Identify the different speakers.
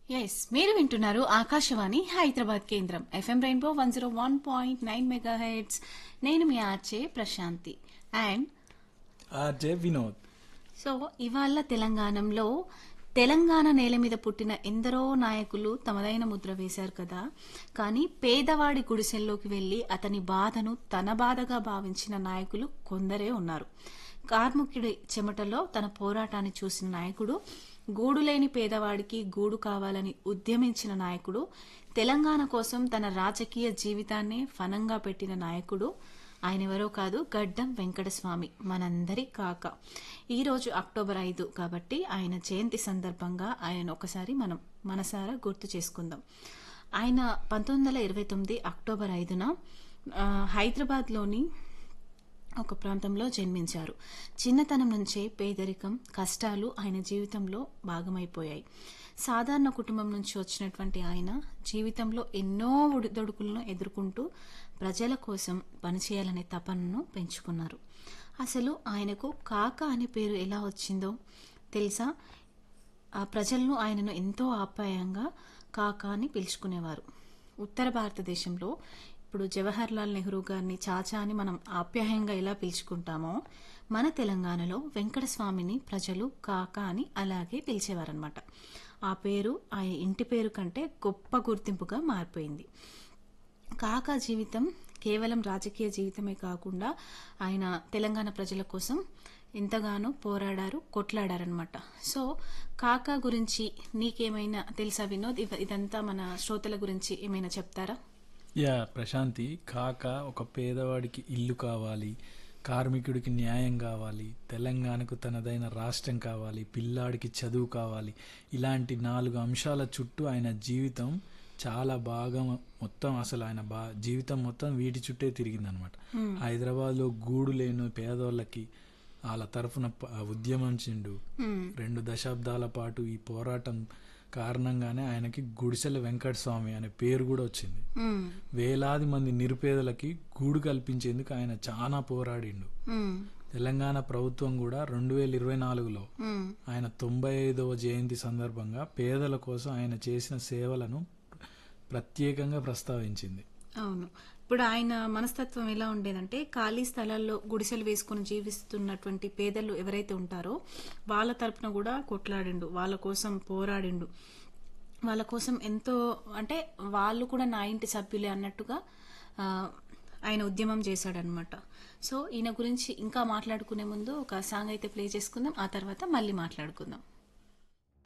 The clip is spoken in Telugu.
Speaker 1: ఎస్ మీరు వింటున్నారు ఆకాశవాణి హైదరాబాద్ కేంద్రం FM rainbow one zero one point nine megahertz నేను మీ RJ Prashanti and
Speaker 2: RJ Vinod
Speaker 1: so ఇవాళ తెలంగాణలో తెలంగాణ నేల మీద పుట్టిన ఎందరో నాయకులు తమదైన ముద్ర వేశారు కదా కానీ పేదవాడి గుడిసెల్లోకి వెళ్లి అతని బాధను తన బాధగా భావించిన నాయకులు కొందరే ఉన్నారు కార్ముకుడి చెమటలో తన పోరాటాన్ని చూసిన నాయకుడు గూడు లేని పేదవాడికి గూడు కావాలని ఉద్యమించిన నాయకుడు తెలంగాణ కోసం తన రాజకీయ జీవితాన్నే ఫనంగా పెట్టిన నాయకుడు ఆయన ఎవరో కాదు గడ్డం వెంకటస్వామి మనందరి కాక ఈరోజు అక్టోబర్ ఐదు కాబట్టి ఆయన జయంతి సందర్భంగా ఆయన ఒకసారి మనం మనసారా గుర్తు చేసుకుందాం ఆయన పంతొమ్మిది వందల ఇరవై తొమ్మిది అక్టోబర్ ఐదున ఆ, హైదరాబాద్లోని ఒక ప్రాంతంలో జన్మించారు చిన్నతనం నుంచే పేదరికం కష్టాలు ఆయన జీవితంలో భాగమైపోయాయి సాధారణ కుటుంబం నుంచి వచ్చినటువంటి ఆయన జీవితంలో ఎన్నో ఒడిదొడుకులను ఎదుర్కొంటూ ప్రజల కోసం పనిచేయాలనే తపనను పెంచుకున్నారు అసలు ఆయనకు కాక అనే పేరు ఎలా వచ్చిందో తెలుసా ఆ ప్రజలను ఆయనను ఎంతో ఆప్యాయంగా కాక అని పిలుచుకునేవారు ఉత్తర భారతదేశంలో ఇప్పుడు జవహర్ లాల్ నెహ్రూ గారిని చాచా అని మనం ఆప్యాయంగా ఎలా పిలుచుకుంటామో మన తెలంగాణలో వెంకటస్వామిని ప్రజలు కాక అని అలాగే పిలిచేవారనమాట ఆ పేరు ఆ ఇంటి పేరు కంటే గొప్ప గుర్తింపుగా మారిపోయింది కాకా జీవితం కేవలం రాజకీయ జీవితమే కాకుండా ఆయన తెలంగాణ ప్రజల కోసం ఎంతగానో పోరాడారు కొట్లాడారనమాట సో కాకా గురించి నీకేమైనా తెలుసా వినోద్ ఇవ- ఇదంతా మన శ్రోతల గురించి ఏమైనా చెప్తారా
Speaker 2: యా ప్రశాంతి కాక ఒక పేదవాడికి ఇల్లు కావాలి కార్మికుడికి న్యాయం కావాలి తెలంగాణకు తనదైన రాష్ట్రం కావాలి పిల్లాడికి చదువు కావాలి ఇలాంటి నాలుగు అంశాల చుట్టూ ఆయన జీవితం చాలా బాగా మొత్తం అసలు ఆయన బా జీవితం మొత్తం వీటి చుట్టే తిరిగిందనమాట హైదరాబాద్లో గూడు లేని పేదోళ్ళకి వాళ్ళ తరఫున ప- ఉద్యమించిండు రెండు దశాబ్దాల పాటు ఈ పోరాటం కారణంగానే ఆయనకి గుడిసెల వెంకటస్వామి అనే పేరు కూడా వచ్చింది
Speaker 1: మ్మ్.
Speaker 2: వేలాది మంది నిరుపేదలకి గూడు కల్పించేందుకు ఆయన చాలా పోరాడిండు
Speaker 1: మ్మ్.
Speaker 2: తెలంగాణ ప్రభుత్వం కూడా రెండు వేల ఇరవై నాలుగులో
Speaker 1: మ్మ్.
Speaker 2: ఆయన తొంభై ఐదవ జయంతి సందర్భంగా పేదల కోసం ఆయన చేసిన సేవలను ప్రత్యేకంగా ప్రస్తావించింది
Speaker 1: అవును ఇప్పుడు ఆయన మనస్తత్వం ఎలా ఉండేదంటే ఖాళీ స్థలాల్లో గుడిసెలు వేసుకుని జీవిస్తున్నటువంటి పేదలు ఎవరైతే ఉంటారో వాళ్ళ తరపున కూడా కొట్లాడిండు వాళ్ళ కోసం పోరాడిండు వాళ్ళ కోసం ఎంతో అంటే వాళ్ళు కూడా నా ఇంటి సభ్యులే అన్నట్టుగా ఆ, ఆయన ఉద్యమం చేశాడనమాట సో ఈయన గురించి ఇంకా మాట్లాడుకునే ముందు ఒక సాంగ్ అయితే ప్లే చేసుకుందాం ఆ తర్వాత మళ్ళీ మాట్లాడుకుందాం